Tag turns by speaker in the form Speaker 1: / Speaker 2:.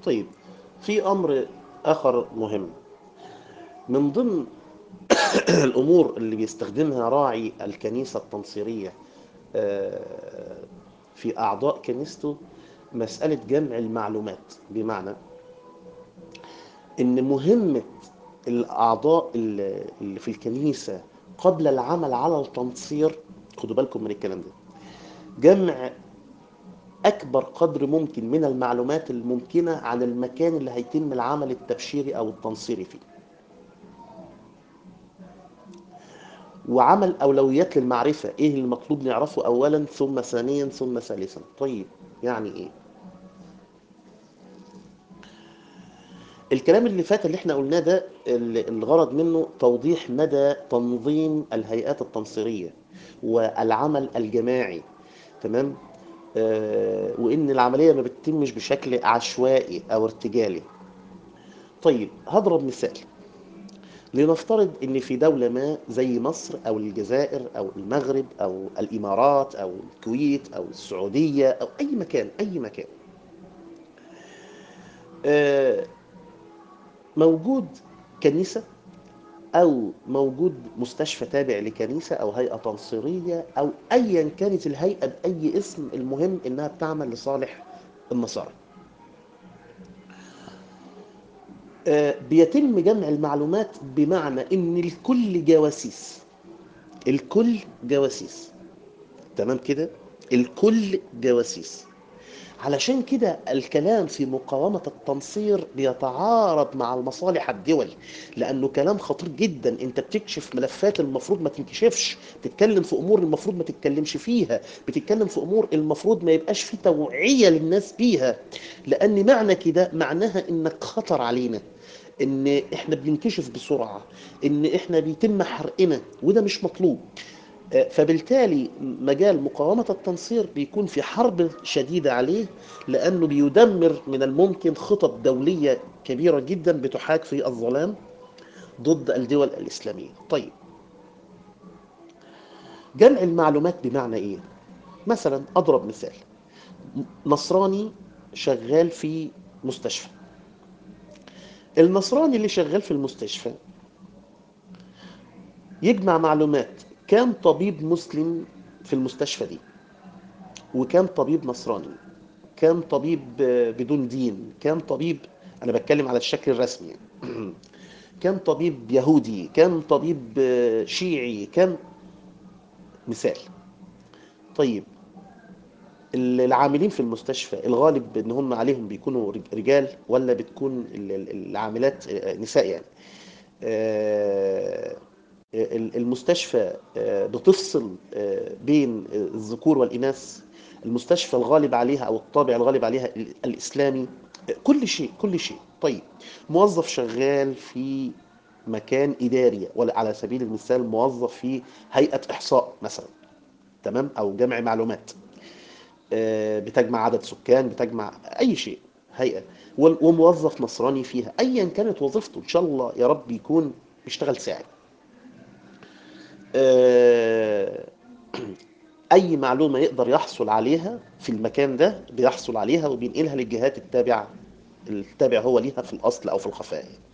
Speaker 1: طيب في أمر آخر مهم من ضمن الأمور اللي بيستخدمها راعي الكنيسة التنصيرية آه، في أعضاء كنيسته مسألة جمع المعلومات بمعنى إن مهمة الأعضاء اللي اللي في الكنيسة قبل العمل على التنصير خدوا بالكم من الكلام ده جمع أكبر قدر ممكن من المعلومات الممكنة عن المكان اللي هيتم العمل التبشيري أو التنصيري فيه وعمل أولويات للمعرفة إيه اللي المطلوب نعرفه أولا ثم ثانيا ثم ثالثا طيب يعني إيه الكلام اللي فات اللي احنا قلناه ده ال- الغرض منه توضيح مدى تنظيم الهيئات التنصيرية والعمل الجماعي تمام آه وان العملية ما بتتمش بشكل عشوائي او ارتجالي طيب هضرب مثال لنفترض ان في دولة ما زي مصر او الجزائر او المغرب او الامارات او الكويت او السعودية او اي مكان اي مكان آه موجود كنيسة أو موجود مستشفى تابع لكنيسة أو هيئة تنصيرية أو أيا كانت الهيئة بأي اسم المهم إنها بتعمل لصالح النصارى آه، بيتم جمع المعلومات بمعنى إن الكل جواسيس الكل جواسيس تمام كده الكل جواسيس علشان كده الكلام في مقاومة التنصير بيتعارض مع المصالح الدول لأنه كلام خطير جدا أنت بتكشف ملفات المفروض ما تنكشفش بتتكلم في أمور المفروض ما تتكلمش فيها بتتكلم في أمور المفروض ما يبقاش في توعية للناس بيها لأن معنى كده معناها إنك خطر علينا ان احنا بننكشف بسرعة ان احنا بيتم حرقنا وده مش مطلوب فبالتالي مجال مقاومة التنصير بيكون في حرب شديدة عليه لأنه بيدمر من الممكن خطط دولية كبيرة جدا بتحاك في الظلام ضد الدول الإسلامية طيب جمع المعلومات بمعنى إيه؟ مثلا أضرب مثال نصراني شغال في مستشفى النصراني اللي شغال في المستشفى يجمع معلومات كام طبيب مسلم في المستشفى دي وكام طبيب نصراني كام طبيب بدون دين كام طبيب انا بتكلم على الشكل الرسمي كام طبيب يهودي كام طبيب شيعي كام مثال طيب العاملين في المستشفى الغالب ان هم عليهم بيكونوا رجال ولا بتكون العاملات نساء يعني المستشفى بتفصل بين الذكور والإناث المستشفى الغالب عليها أو الطابع الغالب عليها الإسلامي كل شيء كل شيء طيب موظف شغال في مكان إداري ولا على سبيل المثال موظف في هيئة إحصاء مثلا تمام أو جمع معلومات بتجمع عدد سكان بتجمع أي شيء هيئة وموظف نصراني فيها أيا كانت وظيفته إن شاء الله يا رب يكون بيشتغل ساعي اي معلومة يقدر يحصل عليها في المكان ده بيحصل عليها وبينقلها للجهات التابعة التابع هو ليها في الاصل او في الخفاء